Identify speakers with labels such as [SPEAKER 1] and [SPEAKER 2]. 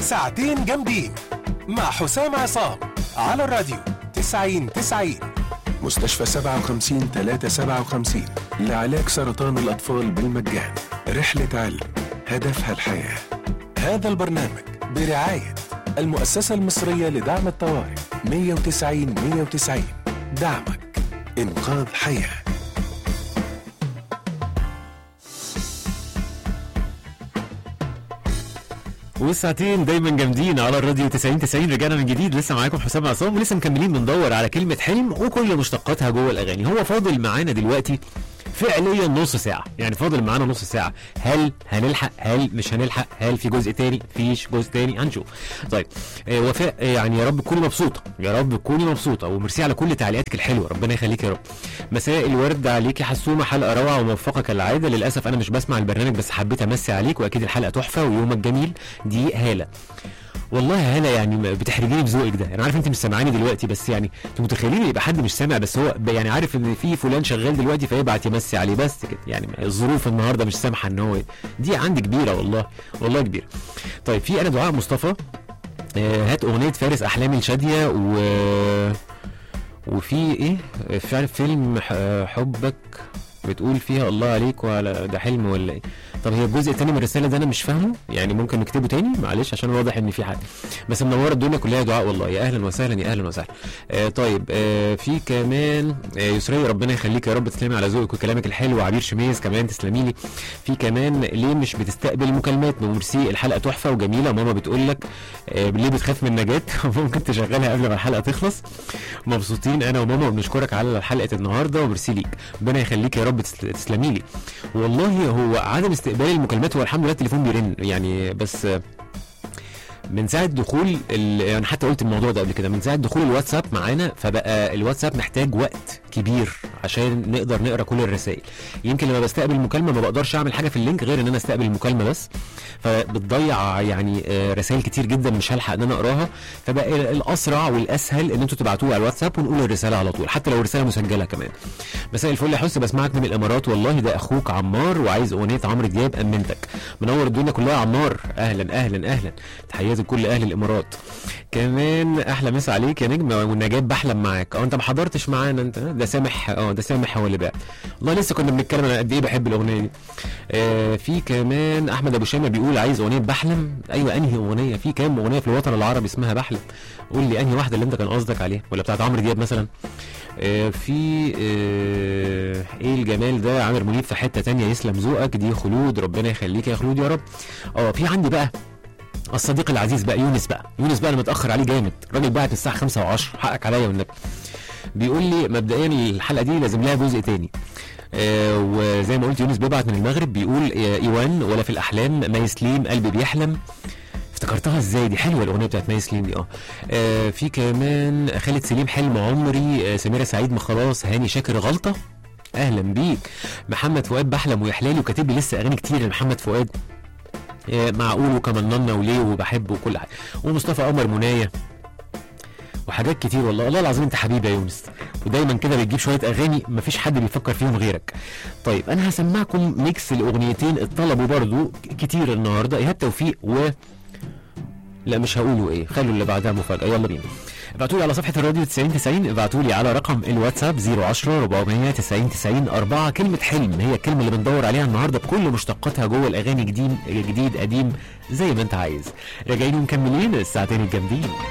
[SPEAKER 1] ساعتين جامدين مع حسام عصام على الراديو 90 90 مستشفى 57 357 لعلاج سرطان الأطفال بالمجان رحلة علم هدفها الحياة هذا البرنامج برعاية المؤسسة المصرية لدعم الطوارئ 190 190 دعمك إنقاذ حياه
[SPEAKER 2] والساعتين دايما جامدين على الراديو 90 90 رجعنا من جديد لسه معاكم حسام عصام ولسه مكملين بندور على كلمه حلم وكل مشتقاتها جوه الاغاني هو فاضل معانا دلوقتي فعليا نص ساعة يعني فاضل معانا نص ساعة هل هنلحق هل مش هنلحق هل في جزء تاني فيش جزء تاني هنشوف طيب آه وفاء آه يعني يا رب تكوني مبسوطة يا رب تكوني مبسوطة وميرسي على كل تعليقاتك الحلوة ربنا يخليك يا رب مساء الورد عليكي حسومة حلقة روعة وموفقة كالعادة للأسف أنا مش بسمع البرنامج بس حبيت أمسي عليك وأكيد الحلقة تحفة ويومك جميل دي هالة والله يا هلا يعني بتحرجيني بذوقك ده انا عارف انت مش سامعاني دلوقتي بس يعني انت متخيلين يبقى حد مش سامع بس هو ب- يعني عارف ان في فلان شغال دلوقتي فيبعت يمسي عليه بس كده يعني الظروف النهارده مش سامحه ان هو دي عندي كبيره والله والله كبيره طيب في انا دعاء مصطفى آه، هات اغنيه فارس احلامي لشاديه و وفي ايه في فيلم ح- حبك بتقول فيها الله عليك وعلى ده حلم ولا ايه طب هي الجزء الثاني من الرساله ده انا مش فاهمه يعني ممكن نكتبه تاني معلش عشان واضح ان في حاجه بس منوره الدنيا كلها دعاء والله يا اهلا وسهلا يا اهلا وسهلا آه طيب آه في كمان آه يسرية ربنا يخليك يا رب تسلمي على ذوقك وكلامك الحلو وعبير شميز كمان تسلمي لي في كمان ليه مش بتستقبل مكالمات ميرسي الحلقه تحفه وجميله ماما بتقول لك آه ليه بتخاف من نجاة ممكن تشغلها قبل ما الحلقه تخلص مبسوطين انا وماما وبنشكرك على حلقه النهارده وميرسي ليك ربنا يخليك يا رب تسل- تسلمي لي والله هو عدم استقبال المكالمات هو الحمد لله التليفون بيرن يعني بس آه، من ساعه دخول ال... يعني حتى قلت الموضوع ده قبل كده من ساعه دخول الواتساب معانا فبقى الواتساب محتاج وقت كبير عشان نقدر نقرا كل الرسائل يمكن لما بستقبل مكالمه ما بقدرش اعمل حاجه في اللينك غير ان انا استقبل المكالمه بس فبتضيع يعني آه، رسائل كتير جدا مش هلحق ان انا اقراها فبقى ال- الاسرع والاسهل ان انتوا تبعتوه على الواتساب ونقول الرساله على طول حتى لو الرساله مسجله كمان مساء الفل يا حس بسمعك من الامارات والله ده اخوك عمار وعايز اغنيه عمرو دياب امنتك منور الدنيا كلها يا عمار اهلا اهلا اهلا تحياتي لكل اهل الامارات كمان احلى مسا عليك يا نجم والنجاة بحلم معاك اه انت ما حضرتش معانا انت ده سامح اه ده سامح هو اللي بقى والله لسه كنا بنتكلم انا قد ايه بحب الاغنيه دي آه في كمان احمد ابو شامه بيقول عايز اغنيه بحلم ايوه انهي اغنيه في كام اغنيه في الوطن العربي اسمها بحلم قول لي انهي واحده اللي انت كان قصدك عليها ولا بتاعت عمرو دياب مثلا آه في آه ايه الجمال ده عامر منيب في حته تانية يسلم ذوقك دي خلود ربنا يخليك يا خلود يا رب اه في عندي بقى الصديق العزيز بقى يونس بقى يونس بقى انا متاخر عليه جامد الراجل بعت الساعه 5 و10 حقك عليا والنبي بيقول لي مبدئيا الحلقه دي لازم لها جزء تاني آه وزي ما قلت يونس بيبعت من المغرب بيقول آه ايوان ولا في الاحلام مي سليم قلبي بيحلم افتكرتها ازاي دي حلوه الاغنيه بتاعت مي سليم دي اه آه، في كمان خالد سليم حلم عمري آه سميره سعيد ما خلاص هاني شاكر غلطه اهلا بيك محمد فؤاد بحلم ويحلالي وكاتب لي لسه اغاني كتير لمحمد فؤاد آه، معقول وكمننا وليه وبحبه وكل حاجه ومصطفى قمر منايه وحاجات كتير والله والله العظيم انت حبيبي يا يونس ودايما كده بتجيب شويه اغاني مفيش حد بيفكر فيهم غيرك طيب انا هسمعكم ميكس لاغنيتين اتطلبوا برضو كتير النهارده ايهاب توفيق و لا مش هقوله ايه خلوا اللي بعدها مفاجاه يلا بينا ابعتوا لي على صفحه الراديو 90 90 ابعتوا لي على رقم الواتساب 010 400 90 90 4 كلمه حلم هي الكلمه اللي بندور عليها النهارده بكل مشتقاتها جوه الاغاني جديد جديد قديم زي ما انت عايز راجعين ومكملين الساعتين الجامدين